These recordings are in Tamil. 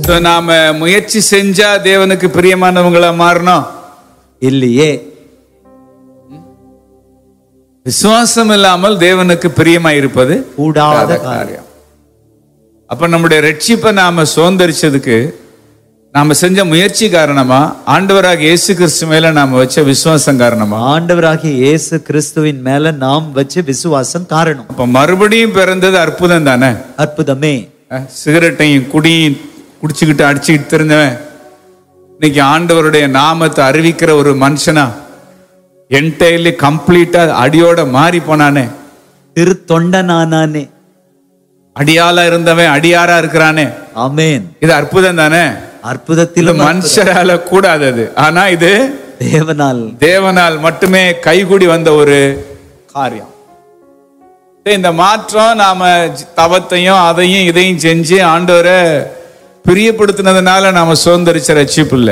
So, நாம முயற்சி செஞ்சா தேவனுக்கு பிரியமானவங்களா மாறணும் இல்லையே விசுவாசம் இல்லாமல் தேவனுக்கு பிரியமா இருப்பது கூடாத காரியம் காரியம் அப்ப நம்முடைய ரட்சிப்பை நாம சுதந்திரிச்சதுக்கு நாம செஞ்ச முயற்சி காரணமா ஆண்டவராக இயேசு கிறிஸ்து மேல நாம வச்ச விசுவாசம் காரணமா ஆண்டவராகிய இயேசு கிறிஸ்துவின் மேல நாம் வச்ச விசுவாசம் காரணம் அப்ப மறுபடியும் பிறந்தது அற்புதம் தானே அற்புதமே அஹ், சிகரெட்டையும் குடியும் குடிச்சுக்கிட்டு அடிச்சுக்கிட்டு தெரிஞ்சவன் இன்னைக்கு ஆண்டவருடைய நாமத்தை அறிவிக்கிற ஒரு மனுஷனா என்டையர்லி கம்ப்ளீட்டா அடியோட மாறி போனானே திருத்தொண்டனானே அடியாளா இருந்தவன் அடியாரா இருக்கிறானே ஆமென் இது அற்புதம் தானே இது அற்புதத்திலும் மனுஷரால கூடாதது ஆனா இது தேவனால் தேவனால் மட்டுமே கைகூடி வந்த ஒரு காரியம் இந்த மாற்றம் நாம ஜ- தவத்தையும் அதையும் இதையும் செஞ்சு ஆண்டவரை பிரியப்படுத்தினதுனால நாம சுதந்திரிச்ச ரட்சிப்பு இல்ல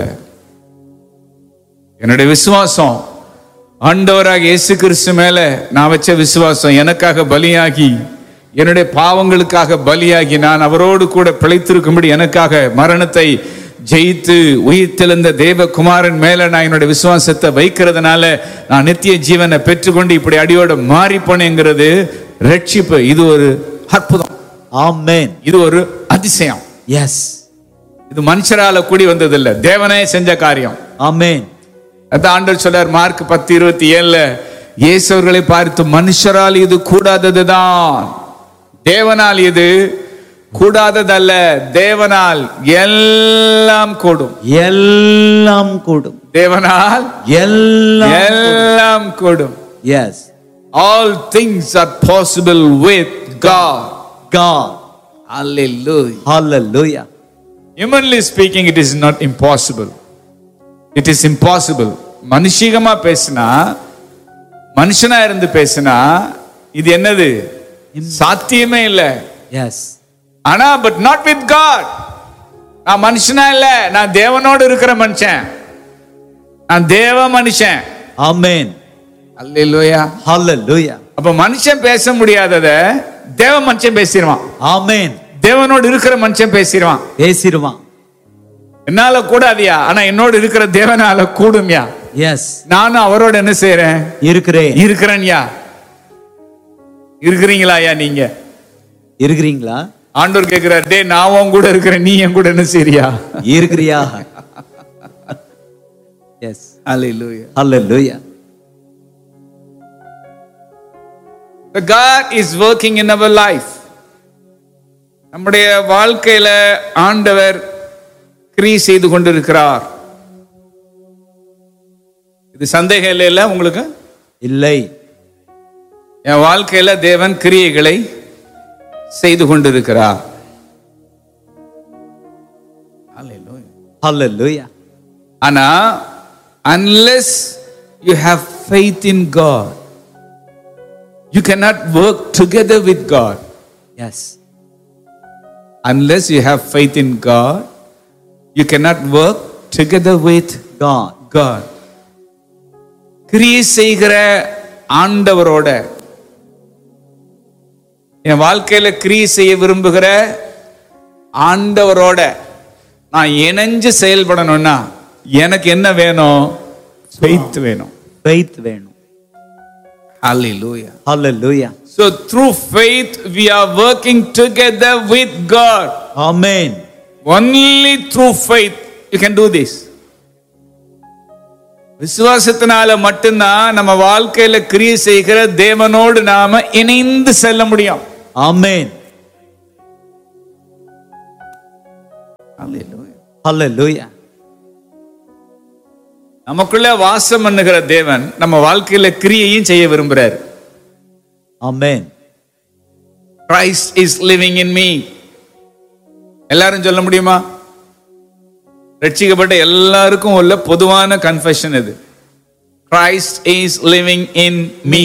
என்னுடைய விசுவாசம் ஆண்டவராக இயேசு கிறிஸ்து மேல நான் வச்ச விசுவாசம் எனக்காக பலியாகி என்னுடைய பாவங்களுக்காக பலியாகி நான் அவரோடு கூட பிழைத்திருக்கும்படி எனக்காக மரணத்தை ஜெயித்து உயிர்த்தெழுந்த தேவகுமாரன் மேல நான் என்னுடைய விசுவாசத்தை வைக்கிறதுனால நான் நித்திய ஜீவனை பெற்றுக்கொண்டு இப்படி அடியோட மாறி போனேங்கிறது ரட்சிப்பு இது ஒரு அற்புதம் ஆமென் இது ஒரு அதிசயம் எஸ் இது மனுஷரால கூடி வந்ததில்லை தேவனே செஞ்ச காரியம் ஆமென் அதான் ஆண்டவர் சொல்றார் மார்க் பத்து இருபத்தி ஏழுல இயேசு அவர்களை பார்த்து மனுஷரால் இது கூடாததுதான் தேவனால் இது கூடாததல்ல தேவனால் எல்லாம் கூடும் எல்லாம் கூடும் தேவனால் எல்லாம் எல்லாம் கூடும் yes all things are possible with God God Hallelujah. hallelujah Humanly speaking, it is not impossible. It is impossible. மனுஷிகமா பேசினா மனுஷனா இருந்து பேசினா இது என்னது சாத்தியமே இல்ல எஸ் ஆனா பட் நாட் வித் காட் நான் மனுஷனா இல்ல நான் தேவனோடு இருக்கிற மனுஷன் நான் தேவ மனுஷன் ஆமென் அல்லேலூயா hallelujah அப்ப மனுஷன் பேச முடியாதத தேவ மனுஷன் பேசிடுவான் ஆமென் தேவனோடு இருக்கிற மனுஷன் பேசிடுவான் பேசிடுவான் என்னால கூடாதியா ஆனா என்னோடு இருக்கிற தேவனால கூடும்யா எஸ் நானும் அவரோட என்ன செய்யறேன் இருக்கிறேன் இருக்கிறேன்யா இருக்கிறீங்களாயா நீங்க இருக்கிறீங்களா ஆண்டவர் கேட்கிறார் டே நான் உன் கூட இருக்கிறேன் நீ என் கூட என்ன செய்றியா இருக்கிறியா yes Hallelujah. hallelujah The God is working in our life. நம்முடைய வாழ்க்கையில ஆண்டவர் கிரியை செய்து கொண்டிருக்கிறார் இது சந்தேகம் இல்லைல்ல உங்களுக்கு இல்லை என் வாழ்க்கையில தேவன் கிரியைகளை செய்து கொண்டிருக்கிறார் hallelujah ஆனா unless you have faith in God you cannot work together with God yes unless you have faith in God you cannot work together with God God கிரியை செய்கிற ஆண்டவரோட என் வாழ்க்கையில கிரியை செய்ய விரும்புகிற ஆண்டவரோட நான் இணைஞ்சு செயல்படணும்னா எனக்கு என்ன வேணும் faith வேணும் faith வேணும் Hallelujah. hallelujah So through faith we are working together with God. Amen Only through faith you can do this. விசுவாசத்தினால மட்டும்தான் நம்ம வாழ்க்கையில கிரியை செய்கிற தேவனோடு நாம இணைந்து செல்ல முடியும் ஆமென் hallelujah நமக்குள்ள வாசம் பண்ணுகிற தேவன் நம்ம வாழ்க்கையில கிரியையும் செய்ய விரும்புறாரு ஆமென் Christ is living in me எல்லாரும் சொல்ல முடியுமா ரட்சிக்கப்பட்ட எல்லாருக்கும் உள்ள பொதுவான கன்ஃபெஷன் இது Christ is living in me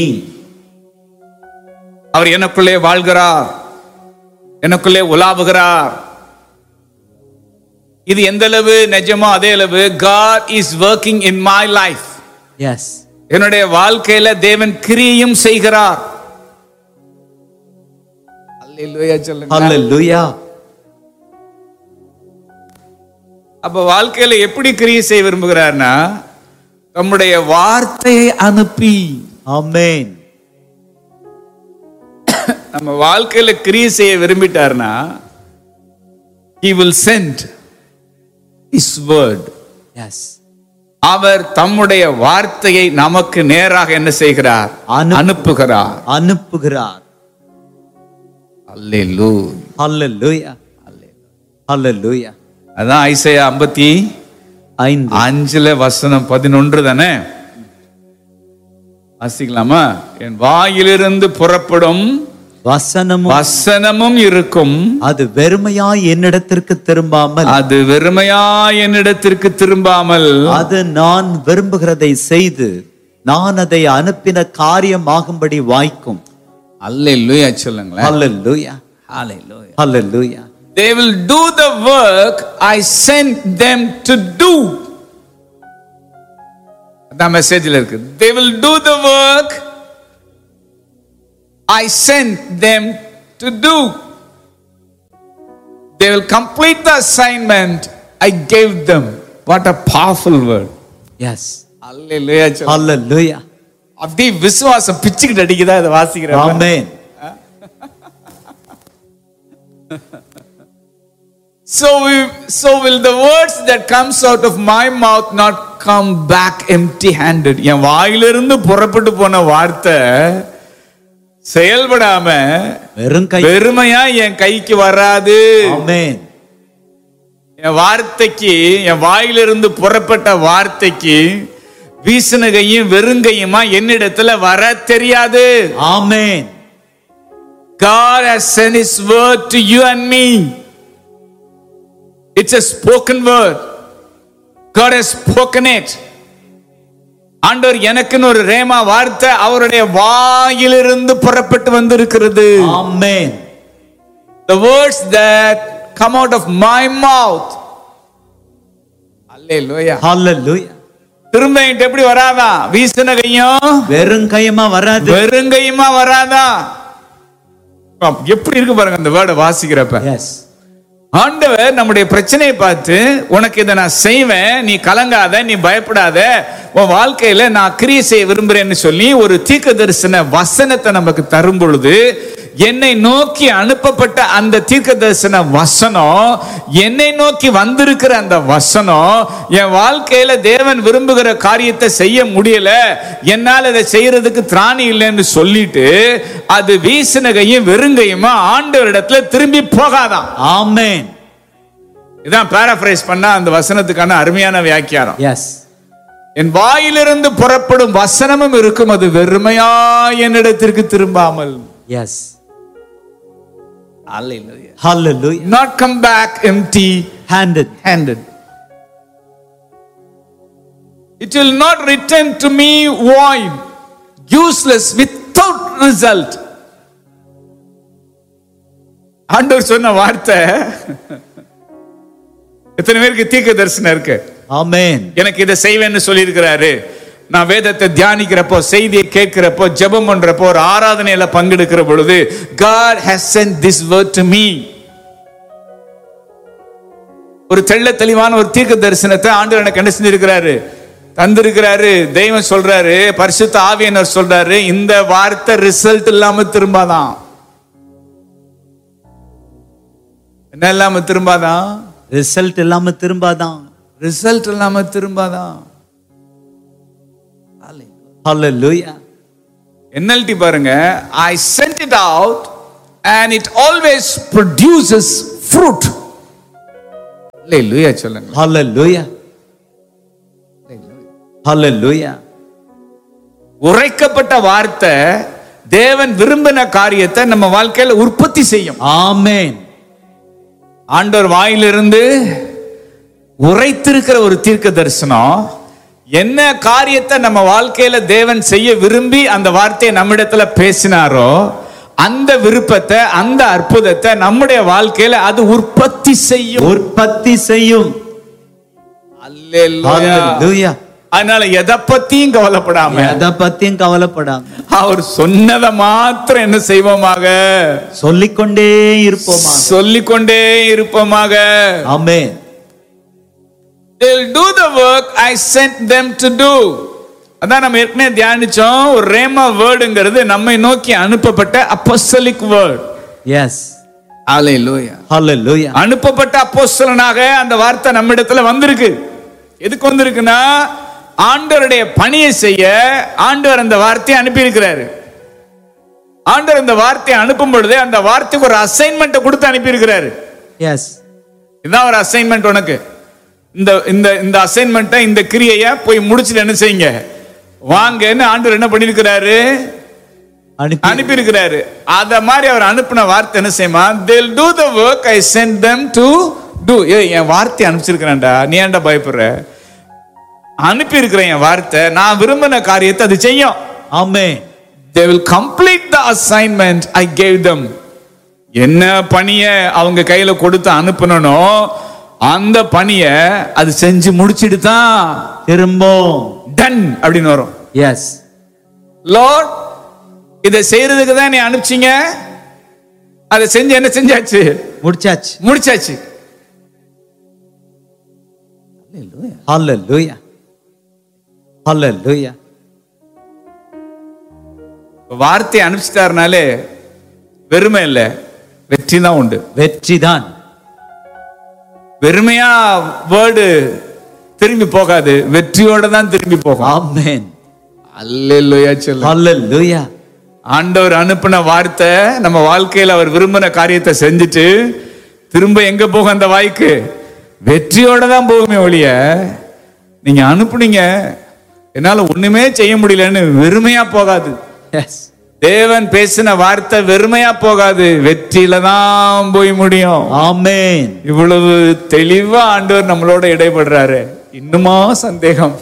அவர் எனக்குள்ளே வாழ்கிறார் எனக்குள்ளே உலாவுகிறார் இது எந்த அளவு நிஜமோ அதே அளவு God is working in my life yes என்னுடைய வாழ்க்கையில தேவன் கிரியையும் செய்கிறார் அல்லேலூயா சொல்லுங்க hallelujah அப்ப வாழ்க்கையில எப்படி கிரியை செய்ய விரும்புகிறார்னா தம்முடைய வார்த்தையை அனுப்பி ஆமென் நம்ம வாழ்க்கையில கிரியை செய்ய விரும்பிட்டார்னா he will send his word yes அவர் தம்முடைய வார்த்தையை நமக்கு நேராக என்ன செய்கிறார் அனுப்பு- அனுப்புகிறார் அனுப்புகிறார் அல்லேலூயா ஹalleluya ஹalleluya அதான் ஐசையா ஐம்பத்தி ஐந்து அஞ்சுல வசனம் பதினொன்று தானே வாசிக்கலாமா என் வாயிலிருந்து புறப்படும் வசனமும் வசனமும் இருக்கும் அது வெறுமையாய் என்னிடத்திற்கு திரும்பாமல் அது வெறுமையா என்னிடத்திற்கு திரும்பாமல் அது நான் விரும்புகிறதை செய்து நான் அதை அனுப்பின காரியமாகும்படி வாய்க்கும் அல்லேலூயா சொல்லுங்களேன் ஹalleluya Hallelujah. Hallelujah They will do the work I sent them to do. அதான் மெசேஜ்ல இருக்கு They will do the work I sent them to do. They will complete the assignment I gave them. What a powerful word. Yes அல்லேலூயா சொல்லுங்க. ஹalleluya அப்படியே விசுவாசம் பிச்சுக்கிட்டு அடிக்குதா இதை வாசிக்கிறேன் ஆமென் So, we, so will the words that comes out of my mouth not come back empty handed. என் வாயிலிருந்து புறப்பட்டு போன வார்த்தை செயல்படாம வெறும் கை வெறுமையா என் கைக்கு வராது ஆமென் என் வார்த்தைக்கு என் வாயிலிருந்து புறப்பட்ட வார்த்தைக்கு வீசனகையும் வெறுங்கையுமா என்னிடத்துல வர தெரியாது ஆமென் God has sent His word to you and me. It's a spoken word. God has spoken it. ஆண்டவர் எனக்குன்னு ஒரு ரேமா வார்த்தை அவருடைய வாயிலிருந்து புறப்பட்டு வந்திருக்கிறது ஆமென் the words that come out of my mouth அல்லேலூயா ஹalleluya திரும்ப என்கிட்ட எப்படி வராதா வீசின கையும் வெறும் கையமா வராது வெறுங்கையுமா வராதா எப்படி இருக்கு பாருங்க அந்த வேர்டை வாசிக்கிறப்ப எஸ் ஆண்டவர் நம்முடைய பிரச்சனையை பார்த்து உனக்கு இதை நான் செய்வேன் நீ கலங்காத நீ பயப்படாத உன் வாழ்க்கையில நான் கிரியை செய்ய விரும்புறேன்னு சொல்லி ஒரு தீர்க்க தரிசன வசனத்தை நமக்கு தரும் பொழுது என்னை நோக்கி அனுப்பப்பட்ட அந்த தீர்க்க தரிசன வசனம் என்னை நோக்கி வந்திருக்கிற அந்த வசனம் என் வாழ்க்கையில தேவன் விரும்புகிற காரியத்தை செய்ய முடியல என்னால் அதை செய்யறதுக்கு திராணி இல்லைன்னு சொல்லிட்டு அது வீசினகையும் வெறுங்கையுமா ஆண்டவரிடத்துல திரும்பி போகாதான் ஆமென் இதான் பேராஃப்ரைஸ் பண்ணா அந்த வசனத்துக்கான அருமையான வியாக்கியானம் எஸ் என் வாயிலிருந்து புறப்படும் வசனமும் இருக்கும் அது வெறுமையா என்னிடத்திற்கு திரும்பாமல் எஸ் ஹalleluya not come back empty handed handed it will not return to me void useless without result ஆண்டவர் சொன்ன வார்த்தை எத்தனை பேருக்கு தீர்க்க தரிசனம் இருக்கு ஆமென் எனக்கு இதை செய்வேன்னு சொல்லியிருக்கிறாரு நான் வேதத்தை தியானிக்கிறப்போ செய்தியை கேட்கிறப்போ ஜெபம் பண்றப்போ ஒரு ஆராதனையில பங்கெடுக்கிற பொழுது God has sent this word to me ஒரு தெள்ள தெளிவான ஒரு தீர்க்க தரிசனத்தை ஆண்டவர் எனக்கு என்ன செஞ்சிருக்கிறாரு தந்திருக்கிறாரு தெய்வம் சொல்றாரு பரிசுத்த ஆவியனர் சொல்றாரு இந்த வார்த்தை ரிசல்ட் இல்லாம திரும்பாதான் என்ன இல்லாம திரும்பாதான் ரிசல்ட் இல்லாம திரும்பாதான் ரிசல்ட் இல்லாம திரும்பாதான் ஹalleluya என்எல்டி பாருங்க I sent it out and it always produces fruit இல்லையா சொல்லுங்க ஹalleluya ஹalleluya உரைக்கப்பட்ட வார்த்தை தேவன் விரும்பின காரியத்தை நம்ம வாழ்க்கையில உற்பத்தி செய்யும் ஆமென் ஆண்டவர் வாயிலிருந்து உரைத்திருக்கிற ஒரு தீர்க்க தரிசனம் என்ன காரியத்தை நம்ம வாழ்க்கையில தேவன் செய்ய விரும்பி அந்த வார்த்தையை நம்மிடத்துல பேசினாரோ அந்த விருப்பத்தை அந்த அற்புதத்தை நம்முடைய வாழ்க்கையில அது உற்பத்தி செய்யும் உற்பத்தி செய்யும் அல்லேலூயா. ஹalleluya அதனால எதை பத்தியும் கவலைப்படாம எதை பத்தியும் கவலைப்படாம அவர் சொன்னதை மாத்திரம் என்ன செய்வோமாக சொல்லிக்கொண்டே இருப்போமா சொல்லிக்கொண்டே இருப்போமாக ஆமென் they'll do the work I sent them to do அதான் நம்ம ஏற்கனவே தியானிச்சோம் ஒரு ரேமா வேர்டுங்கிறது நம்மை நோக்கி அனுப்பப்பட்ட அப்போஸ்தலிக் வேர்ட் Yes. ஹalleluya Hallelujah. அனுப்பப்பட்ட அப்போஸ்தலனாக அந்த வார்த்தை நம்மிடத்துல வந்திருக்கு எதுக்கு வந்திருக்குன்னா ஆண்டவருடைய பணியை செய்ய ஆண்டவர் அந்த வார்த்தையை அனுப்பி இருக்கிறாரு ஆண்டவர் இந்த வார்த்தையை அனுப்பும் பொழுது அந்த வார்த்தைக்கு ஒரு அசைன்மெண்ட்டை கொடுத்து அனுப்பி இருக்கிறாரு Yes. இதான் ஒரு அசைன்மெண்ட் உனக்கு இந்த இந்த இந்த அசைன்மெண்ட்டை இந்த கிரியையை போய் முடிச்சுட்டு என்ன செய்யுங்க வாங்கன்னு ஆண்டவர் என்ன பண்ணிருக்கிறாரு அனுப்பி அனுப்பி இருக்கிறாரு அத மாதிரி அவர் அனுப்பின வார்த்தை என்ன செய்யுமா they'll do the work i sent them to do ஏய் என் வார்த்தை அனுப்பிச்சிருக்கிறேன்டா நீ ஏன்டா பயப்படுற அனுப்பி இருக்கிறேன் என் வார்த்தை நான் விரும்பின காரியத்தை அது செய்யும் Amen. they will complete the assignment i gave them என்ன பணிய அவங்க கையில கொடுத்து அனுப்பணும் அந்த பணிய அது செஞ்சு முடிச்சிட்டு தான் திரும்பவும் டன் அப்படின்னு வரும் எஸ் லார்ட் இதை செய்யறதுக்கு தான் நீ அனுப்பிச்சீங்க அதை செஞ்சு என்ன செஞ்சாச்சு முடிச்சாச்சு முடிச்சாச்சு Hallelujah. Hallelujah. வார்த்தை அனுப்பிச்சிட்டாருனாலே வெறுமை இல்லை வெற்றி தான் உண்டு வெற்றிதான் வெறுமையா வேர்டு திரும்பி போகாது வெற்றியோட தான் திரும்பி போகும் ஆமென் அல்லேலூயா சொல்ல Hallelujah. ஆண்டவர் அனுப்பின வார்த்தை நம்ம வாழ்க்கையில அவர் விரும்பின காரியத்தை செஞ்சுட்டு திரும்ப எங்க போகும் அந்த வாய்க்கு வெற்றியோட தான் போகுமே ஒழிய நீங்க அனுப்புனீங்க என்னால ஒண்ணுமே செய்ய முடியலன்னு வெறுமையா போகாது எஸ் தேவன் பேசின வார்த்தை வெறுமையா போகாது வெற்றியில தான் போய் முடியும் ஆமென் இவ்வளவு தெளிவா ஆண்டவர் நம்மளோட இடைபடுறாரு இன்னுமா சந்தேகம்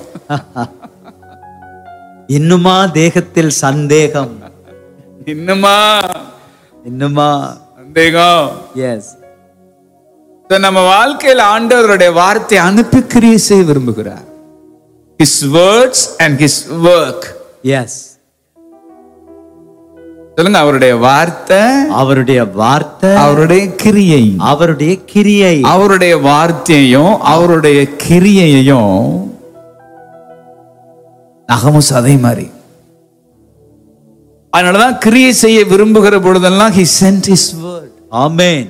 இன்னுமா தேகத்தில் சந்தேகம் இன்னுமா இன்னுமா சந்தேகம் எஸ் So, நம்ம வாழ்க்கையில ஆண்டவருடைய வார்த்தை அனுப்பி கிரியை செய்ய விரும்புகிறார் his words and his work yes சொல்லுங்க அவருடைய வார்த்தை அவருடைய வார்த்தை அவருடைய கிரியை அவருடைய கிரியை அவருடைய வார்த்தையையும் அவருடைய கிரியையையும் நகமும் சதை மாதிரி அதனாலதான் கிரியை செய்ய விரும்புகிற பொழுதெல்லாம் he sent his word ஆமென்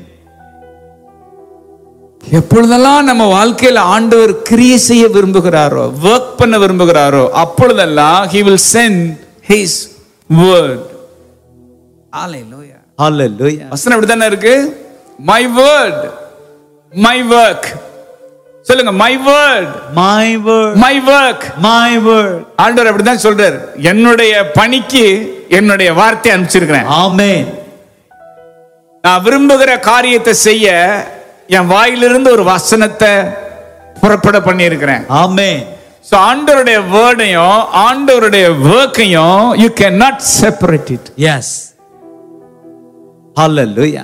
எப்பொழுதெல்லாம் நம்ம வாழ்க்கையில ஆண்டவர் கிரியை செய்ய விரும்புகிறாரோ ஒர்க் பண்ண விரும்புகிறாரோ அப்பொழுதெல்லாம் he will send his word hallelujah Hallelujah. வசனம் இப்படித்தானே இருக்கு my word my work சொல்லுங்க my word My word. my work My word. ஆண்டவர் அப்படிதான் சொல்றாரு என்னுடைய பணிக்கு என்னுடைய வார்த்தை அனுப்பிச்சிருக்கிறேன் ஆமென் நான் விரும்புகிற காரியத்தை செய்ய என் வாயிலிருந்து ஒரு வசனத்தை புறப்பட பண்ணியிருக்கிறேன் ஆமென் ஸோ ஆண்டவருடைய வேர்டையும் ஆண்டவருடைய ஒர்க்கையும் you can not separate it yes Hallelujah.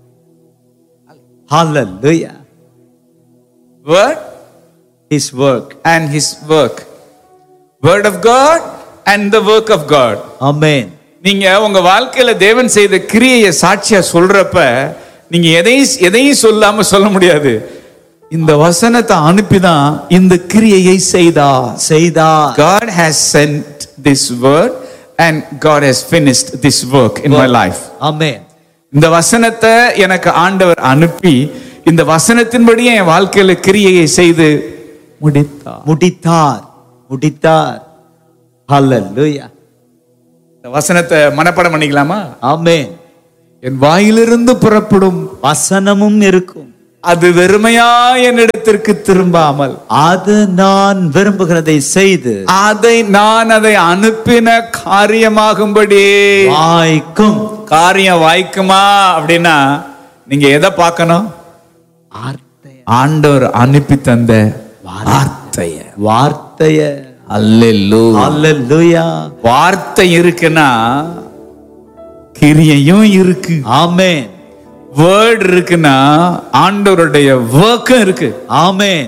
Hallelujah. Word His work. And his work word of God and the work of God Amen. நீங்க உங்க வாழ்க்கையில தேவன் செய்த கிரியையை சாட்சியா சொல்றப்ப நீங்க எதையும் எதையும் சொல்லாம சொல்ல முடியாது இந்த வசனத்தை அனுப்பிதான் இந்த கிரியையை செய்தார் செய்தார் God has sent this word and God has finished this work in my life. ஆமென் இந்த வசனத்தை எனக்கு ஆண்டவர் அனுப்பி இந்த வசனத்தின்படியே என் வாழ்க்கையில கிரியையை செய்து முடித்தார் முடித்தார் முடித்தார் Hallelujah. இந்த வசனத்தை மனப்பாடம் பண்ணிக்கலாமா ஆமென் என் வாயிலிருந்து புறப்படும் வசனமும் இருக்கும் அது வெறுமையா என்னிடத்திற்கு திரும்பாமல் அது நான் விரும்புகிறதை செய்து அதை நான் அதை அனுப்பின காரியமாகும்படி வாய்க்கும் காரியம் வாய்க்குமா அப்படின்னா நீங்க எதை பார்க்கணும் வார்த்தைய ஆண்டவர் அனுப்பி தந்த வார்த்தைய வார்த்தைய அல்லெல்லு Hallelujah. வார்த்தை இருக்குன்னா கிரியையும் இருக்கு ஆமென் வேர்ட் இருக்குன்னா ஆண்டவருடைய ஒர்க்கும் இருக்கு amen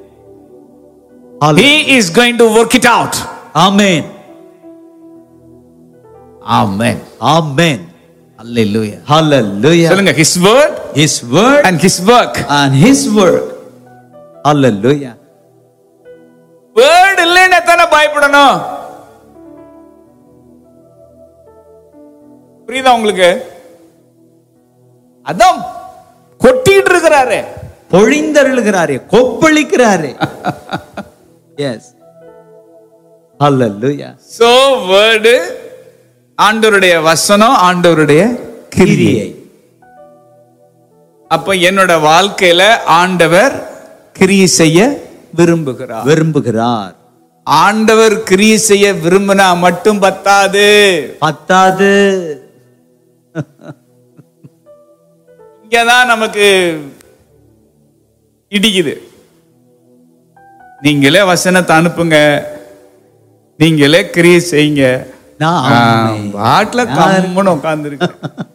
he is going to work it out amen amen amen hallelujah Hallelujah. சொல்லுங்க his word His word and his work and his work. Hallelujah. Word இல்லைன்னு தானே பயப்படணும் புரியுதா உங்களுக்கு அதான் கொட்டிட்டு இருக்கிறாரு பொழிந்தருளுகிறாரே கொப்பளிக்கிறாரே எஸ் ஹalleluya சோ வேர்டு ஆண்டவருடைய வசனம் ஆண்டவருடைய கிரியை கிரியை அப்ப என்னோட வாழ்க்கையில ஆண்டவர் கிரியை செய்ய விரும்புகிறார் விரும்புகிறார் ஆண்டவர் கிரியை செய்ய விரும்பினா மட்டும் பத்தாது பத்தாது இங்கதான் நமக்கு இடிக்குது நீங்களே வசனத்தை அனுப்புங்க நீங்களே கிரியை செய்யுங்க நான் ஆமென். பாட்டில கம்முன்னு உட்கார்ந்து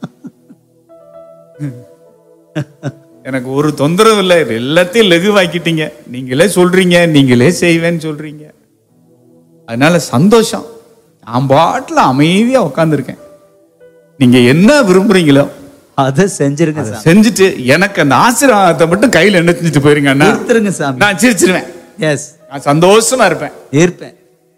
எனக்கு ஒரு தொந்தரவு இல்லை எல்லாத்தையும் லகுவாக்கிட்டீங்க நீங்களே சொல்றீங்க நீங்களே செய்வேன்னு சொல்றீங்க அதனால சந்தோஷம் நான் பாட்டில் அமைதியா உட்காந்துருக்கேன் நீங்க என்ன விரும்புறீங்களோ அதை செஞ்சிருங்க அதை சாமி செஞ்சுட்டு எனக்கு அந்த ஆசீர்வாதத்தை மட்டும் கையில என்ன செஞ்சுட்டு போயிருங்க அண்ணா கொடுத்துருங்க சாமி நான் சிரிச்சிருவேன் எஸ் நான் சந்தோஷமா இருப்பேன் இருப்பேன்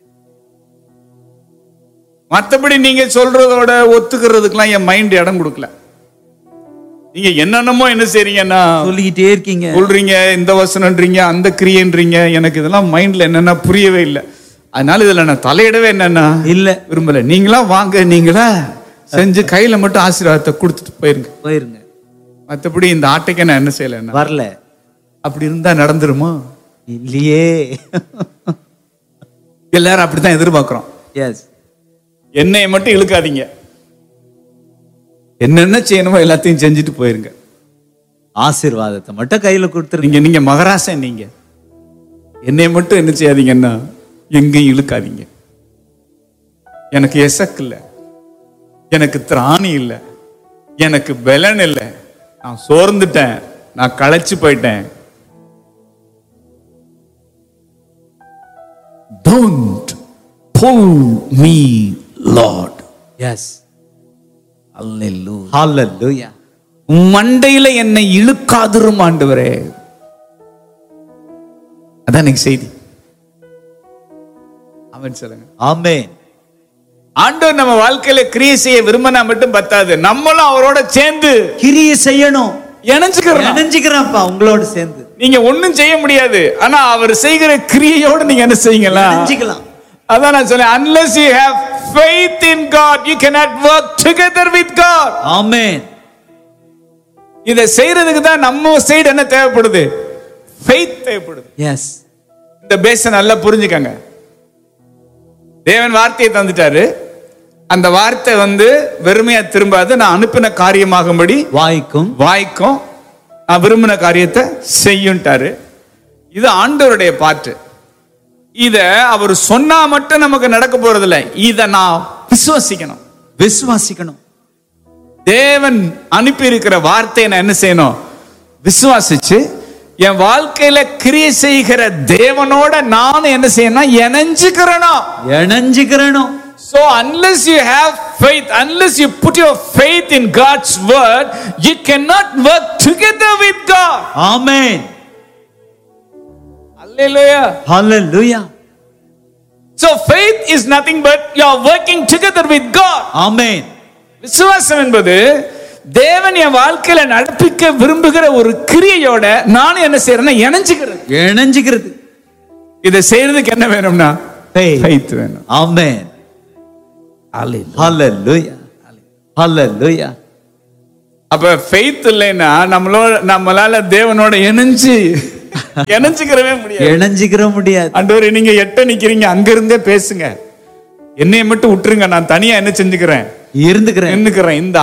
மத்தபடி நீங்க சொல்றதோட ஒத்துக்கிறதுக்கெல்லாம் என் மைண்ட் இடம் கொடுக்கல நீங்க என்னென்னமோ என்ன செய்றீங்கன்னா சொல்லிக்கிட்டே இருக்கீங்க சொல்றீங்க இந்த வசனம்ன்றீங்க அந்த கிரியன்றீங்க எனக்கு இதெல்லாம் மைண்ட்ல என்னன்னா புரியவே இல்லை அதனால இதுல நான் தலையிடவே என்னன்னா இல்ல விரும்பல நீங்களா வாங்க நீங்களா செஞ்சு கையில மட்டும் ஆசீர்வாதத்தை கொடுத்துட்டு போயிருங்க போயிருங்க மத்தபடி இந்த ஆட்டைக்கு நான் என்ன செய்யலைன்னா வரல அப்படி இருந்தா நடந்துருமா இல்லையே எல்லாரும் அப்படித்தான் எதிர்பார்க்கிறோம் எஸ் என்னைய மட்டும் இழுக்காதீங்க என்னென்ன செய்யணுமோ எல்லாத்தையும் செஞ்சுட்டு போயிருங்க ஆசீர்வாதத்தை மட்டும் கையில கொடுத்துருங்க நீங்க நீங்க மகராசன் நீங்க என்னைய மட்டும் என்ன செய்யாதீங்கன்னா எங்கேயும் இழுக்காதீங்க எனக்கு எசக் இல்லை எனக்கு திராணி இல்லை எனக்கு பலன் இல்லை நான் சோர்ந்துட்டேன் நான் களைச்சு போயிட்டேன் don't pull me Lord yes ஹalleluya மண்டையில என்னை இழுக்காதிரும் ஆண்டவரே அதான் இன்னைக்கு செய்தி அவன் சொல்லுங்க ஆமென் ஆண்டவர் நம்ம வாழ்க்கையில கிரியை செய்ய விரும்பினா மட்டும் பத்தாது நம்மளும் அவரோட சேர்ந்து கிரியை செய்யணும் இணைஞ்சுக்கிறோம் நினைஞ்சுக்கிறேன்ப்பா உங்களோட சேர்ந்து நீங்க ஒண்ணும் செய்ய முடியாது ஆனா அவர் செய்கிற கிரியையோட நீங்க என்ன செய்யுங்களா நினைஞ்சுக்கலாம் அதான் நான் சொன்னேன் unless you have faith in God you cannot work together with God ஆமென் இதை செய்யறதுக்கு தான் நம்ம சைடு என்ன தேவைப்படுது faith தேவைப்படுது எஸ் இந்த பேச நல்லா புரிஞ்சுக்கங்க தேவன் வார்த்தையை தந்துட்டாரு அந்த வார்த்தை வந்து வெறுமையா திரும்பாது நான் அனுப்பின காரியமாகும்படி வாய்க்கும் வாய்க்கும் நான் விரும்பின காரியத்தை செய்யும்ட்டாரு இது ஆண்டவருடைய பாட்டு இத அவர் சொன்னா மட்டும் நமக்கு நடக்க போறதில்ல இத நான் விசுவசிக்கணும் விசுவாசிக்கணும் தேவன் அனுப்பி இருக்கிற வார்த்தையை நான் என்ன செய்யணும் விசுவாசிச்சு என் வாழ்க்கையில கிரியை செய்கிற தேவனோட நானும் என்ன செய்யணும் இணைஞ்சுக்கிறணும் இணைஞ்சுக்கிறணும் So unless you have faith, unless you put your faith in God's word, you cannot work together with God. Amen Hallelujah. Hallelujah So faith is nothing but you are working together with God. ஆமென் விசுவாசம் என்பது தேவன் என் வாழ்க்கையில நடப்பிக்க விரும்புகிற ஒரு கிரியையோட நானும் என்ன செய்யறேன்னா இணைஞ்சுக்கிறேன் இணைஞ்சுக்கிறது இதை செய்யறதுக்கு என்ன வேணும்னா Faith. faith வேணும் ஆமென் ஹalleluya ஹalleluya அப்ப faith இல்லைன்னா நம்மளோட நம்மளால தேவனோட இணைஞ்சு இணைஞ்சுக்கிறவே முடியாது இணைஞ்சுக்கிற முடியாது ஆண்டவரே நீங்க எட்ட நிக்கிறீங்க அங்க இருந்தே பேசுங்க என்னைய மட்டும் விட்டுருங்க நான் தனியா என்ன செஞ்சுக்கிறேன் இருந்துக்கிறேன் நின்னுக்கிறேன் இந்த